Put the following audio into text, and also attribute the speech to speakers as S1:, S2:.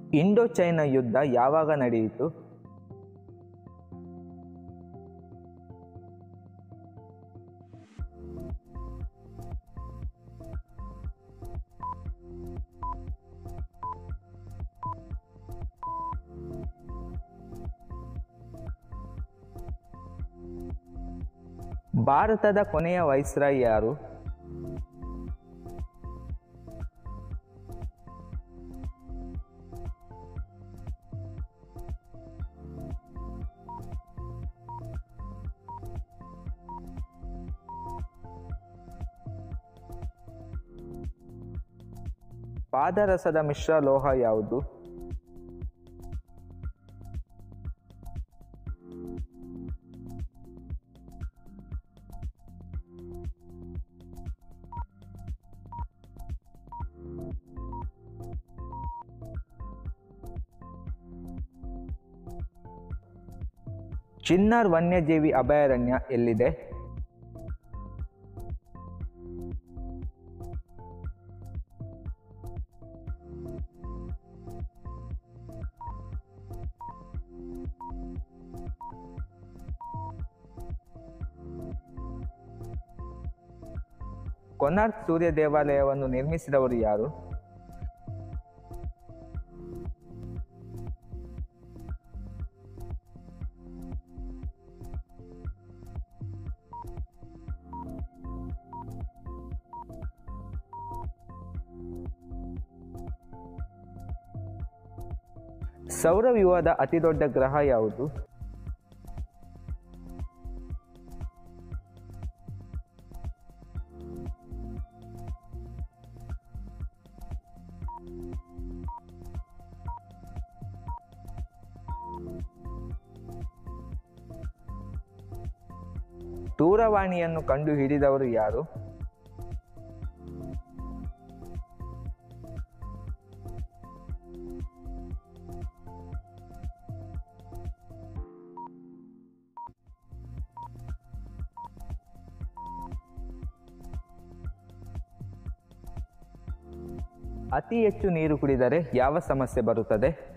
S1: Indo China ಯುದ್ಧ ಯಾವಾಗ ನಡೆಯಿತು ಭಾರತದ ಕೊನೆಯ ವೈಸ್ರಾಯ್ ಯಾರು ಪಾದರಸದ ಮಿಶ್ರ ಲೋಹ ಯಾವುದು ಚಿನ್ನಾರ್ ವನ್ಯಜೀವಿ ಅಭಯಾರಣ್ಯ ಎಲ್ಲಿದೆ ಕೊನಾರ್ಕ್ ಸೂರ್ಯ ದೇವಾಲಯವನ್ನು ನಿರ್ಮಿಸಿದವರು ಯಾರು ಸೌರವ್ಯೂಹದ ಅತಿದೊಡ್ಡ ಗ್ರಹ ಯಾವುದು ದೂರವಾಣಿಯನ್ನು ಕಂಡು ಹಿಡಿದವರು ಯಾರು ಅತಿ ಹೆಚ್ಚು ನೀರು ಕುಡಿದರೆ ಯಾವ ಸಮಸ್ಯೆ ಬರುತ್ತದೆ